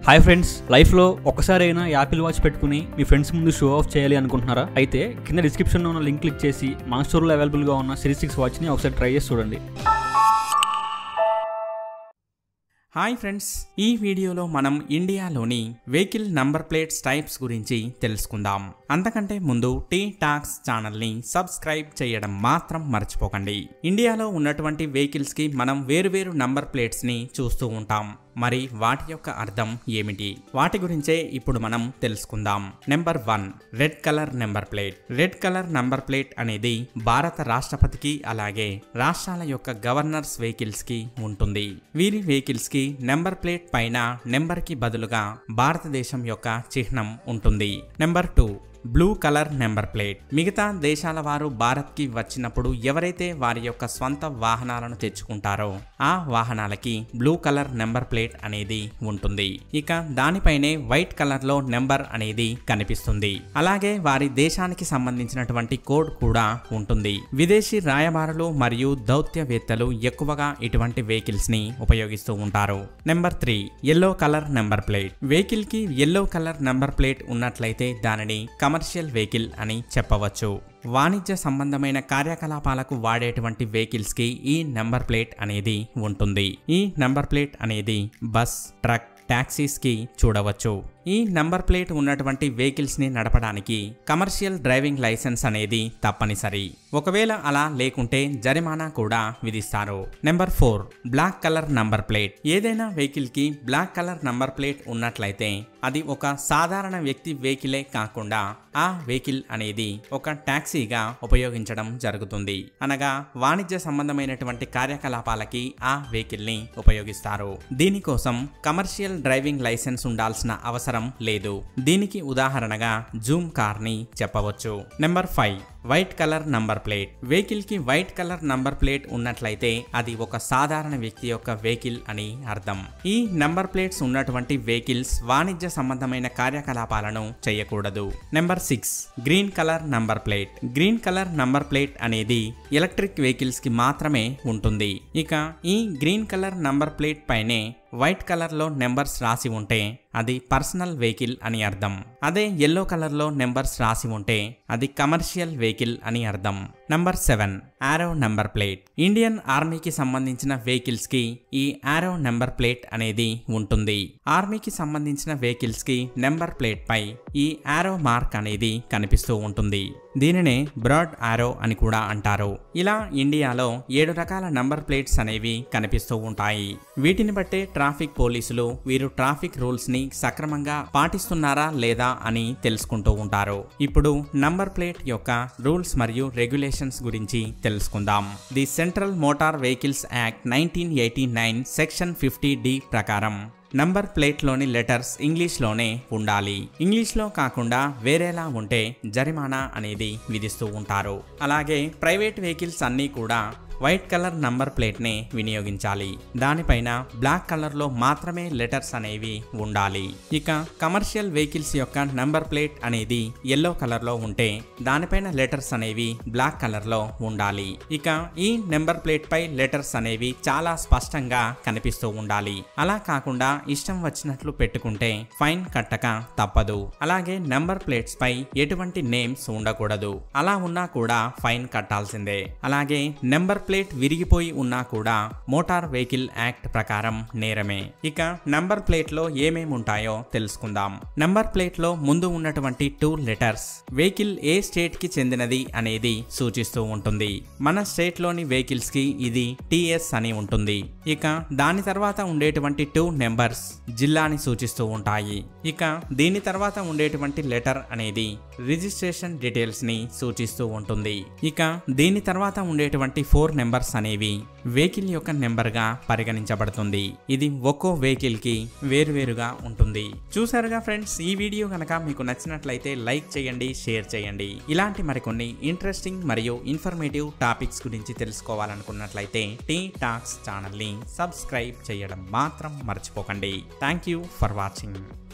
hi friends లైఫ్లో ఒకసారైనా Apple watch పెట్టుకుని మీ ఫ్రెండ్స్ ముందు షో ఆఫ్ చేయాలి అనుకుంటున్నారా అయితే కింద డిస్క్రిప్షన్లో ఉన్న లింక్ క్లిక్ చేసి మన స్టోర్లో అవైలబుల్గా ఉన్న సిరీస్ సిక్స్ వాచ్ని ఒకసారి ట్రై చేసి చూడండి హాయ్ ఫ్రెండ్స్ ఈ వీడియోలో మనం ఇండియాలోని వెహికల్ నంబర్ ప్లేట్స్ టైప్స్ గురించి తెలుసుకుందాం అంతకంటే ముందు టీ టాక్స్ ఛానల్ని సబ్స్క్రైబ్ చేయడం మాత్రం మర్చిపోకండి ఇండియాలో ఉన్నటువంటి వెహికల్స్కి మనం వేరువేరు నంబర్ ప్లేట్స్ని చూస్తూ ఉంటాం మరి వాటి యొక్క అర్థం ఏమిటి వాటి గురించే ఇప్పుడు మనం తెలుసుకుందాం number one red colour number plate red colour number plate అనేది భారత రాష్ట్రపతికి అలాగే రాష్ట్రాల యొక్క గవర్నర్స్ వెహికల్స్ కి ఉంటుంది వీరి వెహికల్స్ కి నెంబర్ ప్లేట్ పైన నెంబర్ కి బదులుగా భారతదేశం యొక్క చిహ్నం ఉంటుంది number two blue colour number plate మిగతా దేశాల వారు భారత్కి వచ్చినప్పుడు ఎవరైతే వారి యొక్క స్వంత వాహనాలను తెచ్చుకుంటారో ఆ వాహనాలకి బ్లూ కలర్ నెంబర్ ప్లేట్ అనేది ఉంటుంది ఇక దానిపైనే వైట్ కలర్ లో నెంబర్ అనేది కనిపిస్తుంది అలాగే వారి దేశానికి సంబంధించినటువంటి కోడ్ కూడా ఉంటుంది విదేశీ రాయబారులు మరియు దౌత్యవేత్తలు ఎక్కువగా ఇటువంటి వెహికల్స్ ని ఉపయోగిస్తూ ఉంటారు number three yellow colour number plate vehicle కి ఎల్లో కలర్ నెంబర్ ప్లేట్ ఉన్నట్లయితే దానిని కమర్షియల్ వెహికల్ అని చెప్పవచ్చు వాణిజ్య సంబంధమైన కార్యకలాపాలకు వాడేటువంటి వెహికల్స్ కి ఈ నెంబర్ ప్లేట్ అనేది ఉంటుంది ఈ నెంబర్ ప్లేట్ అనేది బస్ ట్రక్ ట్యాక్సీస్ కి చూడవచ్చు ఈ నంబర్ ప్లేట్ ఉన్నటువంటి వెహికల్స్ ని నడపడానికి కమర్షియల్ డ్రైవింగ్ లైసెన్స్ అనేది తప్పనిసరి ఒకవేళ అలా లేకుంటే జరిమానా కూడా విధిస్తారు number four black colour number plate ఏదైనా వెహికల్ కి బ్లాక్ కలర్ నంబర్ ప్లేట్ ఉన్నట్లయితే అది ఒక సాధారణ వ్యక్తి వెహికలే కాకుండా ఆ వెహికల్ అనేది ఒక టాక్సీగా ఉపయోగించడం జరుగుతుంది అనగా వాణిజ్య సంబంధమైనటువంటి కార్యకలాపాలకి ఆ వెహికల్ ని ఉపయోగిస్తారు దీనికోసం కమర్షియల్ డ్రైవింగ్ లైసెన్స్ ఉండాల్సిన అవసరం లేదు దీనికి ఉదాహరణగా జూమ్ కార్ ని చెప్పవచ్చు number five white colour number plate vehicle కి వైట్ కలర్ నంబర్ ప్లేట్ ఉన్నట్లయితే అది ఒక సాధారణ వ్యక్తి యొక్క వెహికల్ అని అర్థం ఈ నంబర్ ప్లేట్స్ ఉన్నటువంటి వెహికల్స్ వాణిజ్య సంబంధమైన కార్యకలాపాలను చేయకూడదు number six green colour number plate green colour number plate అనేది ఎలక్ట్రిక్ వెహికల్స్ కి మాత్రమే ఉంటుంది ఇక ఈ గ్రీన్ కలర్ నంబర్ ప్లేట్ పైనే వైట్ కలర్లో నెంబర్స్ రాసి ఉంటే అది పర్సనల్ వెహికల్ అని అర్థం అదే ఎల్లో కలర్లో నెంబర్స్ రాసి ఉంటే అది కమర్షియల్ వెహికల్ అని అర్థం number seven arrow number plate Indian ఆర్మీకి సంబంధించిన వెహికల్స్ కి ఈ ఆరో నెంబర్ ప్లేట్ అనేది ఉంటుంది ఆర్మీకి సంబంధించిన వెహికల్స్ కి నెంబర్ ప్లేట్ పై ఈ ఆరో మార్క్ అనేది కనిపిస్తూ ఉంటుంది దీనినే బ్రాడ్ ఆరో అని కూడా అంటారు ఇలా ఇండియాలో ఏడు రకాల నంబర్ ప్లేట్స్ అనేవి కనిపిస్తూ ఉంటాయి వీటిని బట్టే ట్రాఫిక్ పోలీసులు వీరు ట్రాఫిక్ రూల్స్ ని సక్రమంగా పాటిస్తున్నారా లేదా అని తెలుసుకుంటూ ఉంటారు ఇప్పుడు నంబర్ ప్లేట్ యొక్క రూల్స్ మరియు రెగ్యులేషన్స్ గురించి తెలుసుకుందాం the central motor vehicles act nineteen eighty nine section fifty D ప్రకారం నంబర్ ప్లేట్లోని లెటర్స్ ఇంగ్లీష్లోనే ఉండాలి ఇంగ్లీష్లో కాకుండా వేరేలా ఉంటే జరిమానా అనేది విధిస్తూ ఉంటారు అలాగే ప్రైవేట్ వెహికల్స్ అన్నీ కూడా వైట్ కలర్ నంబర్ ప్లేట్నే వినియోగించాలి దానిపైన బ్లాక్ కలర్లో మాత్రమే లెటర్స్ అనేవి ఉండాలి ఇక కమర్షియల్ వెహికల్స్ యొక్క నంబర్ ప్లేట్ అనేది ఎల్లో కలర్లో ఉంటే దానిపైన లెటర్స్ అనేవి బ్లాక్ కలర్లో ఉండాలి ఇక ఈ నెంబర్ ప్లేట్ పై లెటర్స్ అనేవి చాలా స్పష్టంగా కనిపిస్తూ ఉండాలి అలా కాకుండా ఇష్టం వచ్చినట్లు పెట్టుకుంటే ఫైన్ కట్టక తప్పదు అలాగే నెంబర్ ప్లేట్స్ పై ఎటువంటి నేమ్స్ ఉండకూడదు అలా ఉన్నా కూడా ఫైన్ కట్టాల్సిందే అలాగే నెంబర్ ప్లేట్ విరిగిపోయి ఉన్నా కూడా మోటార్ వెహికల్ యాక్ట్ ప్రకారం నేరమే ఇక నంబర్ ప్లేట్ లో ఏమేమి ఉంటాయో తెలుసుకుందాం నంబర్ ప్లేట్ లో ముందు ఉన్నటువంటి టూ లెటర్స్ వెహికల్ ఏ స్టేట్ కి చెందినది అనేది సూచిస్తూ ఉంటుంది మన స్టేట్ లోని వెహికల్స్ కి ఇది టిఎస్ అని ఉంటుంది ఇక దాని తర్వాత ఉండేటువంటి టూ నెంబర్స్ జిల్లాని సూచిస్తూ ఉంటాయి ఇక దీని తర్వాత ఉండేటువంటి లెటర్ అనేది రిజిస్ట్రేషన్ డీటెయిల్స్ ని సూచిస్తూ ఉంటుంది ఇక దీని తర్వాత ఉండేటువంటి ఫోర్ నెంబర్స్ అనేవి వెహికల్ యొక్క నెంబర్గా పరిగణించబడుతుంది ఇది ఒక్కో వెహికల్ కి వేరువేరుగా ఉంటుంది చూసారుగా ఫ్రెండ్స్ ఈ వీడియో కనుక మీకు నచ్చినట్లయితే లైక్ చేయండి షేర్ చేయండి ఇలాంటి మరికొన్ని ఇంట్రెస్టింగ్ మరియు ఇన్ఫర్మేటివ్ టాపిక్స్ గురించి తెలుసుకోవాలనుకున్నట్లయితే టీ టాక్స్ ఛానల్ని సబ్స్క్రైబ్ చేయడం మాత్రం మర్చిపోకండి థ్యాంక్ యూ ఫర్ వాచింగ్